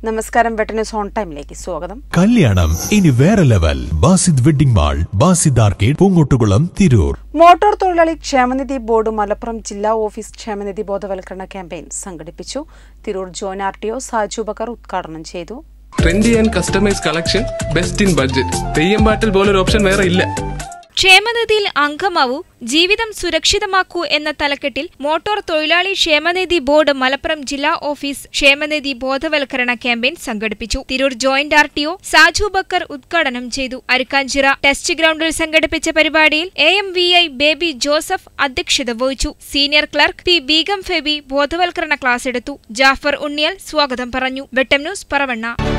നമസ്കാരം വെട്ടന്യൂസ് ഓൺ ടൈമിലേക്ക് സ്വാഗതം കല്യാണം ഇനി വേറെ level Basid wedding mall Basid arcade Poongottukulam Tirur motor തൊഴിലാളി ക്ഷേമനിധി ബോർഡ് മലപ്പുറം ജില്ലാ ഓഫീസ് ക്ഷേമനിധി ബോധവൽക്കരണ ക്യാമ്പയിൻ സംഘടിപ്പിച്ചു Tirur joint R T O Saju Bakar ഉദ്ഘാടനം ചെയ്തു trendy and customise collection best in budget തെയ്യം പാട്ടിൽ പോലൊരു ഓപ്ഷൻ വേറെ ഇല്ല ക്ഷേമനിധിയിൽ അംഗമാവൂ ജീവിതം സുരക്ഷിതമാക്കൂ എന്ന തലക്കെട്ടിൽ മോട്ടോർ തൊഴിലാളി ക്ഷേമനിധി ബോർഡ് മലപ്പുറം ജില്ലാ ഓഫീസ് ക്ഷേമനിധി ബോധവൽക്കരണ ക്യാമ്പയിൻ സംഘടിപ്പിച്ചു Tirur joint R T O Saju Bakar ഉദ്ഘാടനം ചെയ്തു അരുക്കാഞ്ചിറ ടെസ്റ്റ് ഗ്രൗണ്ടിൽ സംഘടിപ്പിച്ച പരിപാടിയിൽ A M V I Baby Joseph അധ്യക്ഷത വഹിച്ചു senior clerk P Beegum Febi ബോധവൽക്കരണ ക്ലാസ് എടുത്തു ജാഫർ ഉണ്ണിയൽ സ്വാഗതം പറഞ്ഞു വെട്ടം ന്യൂസ് പറവണ്ണ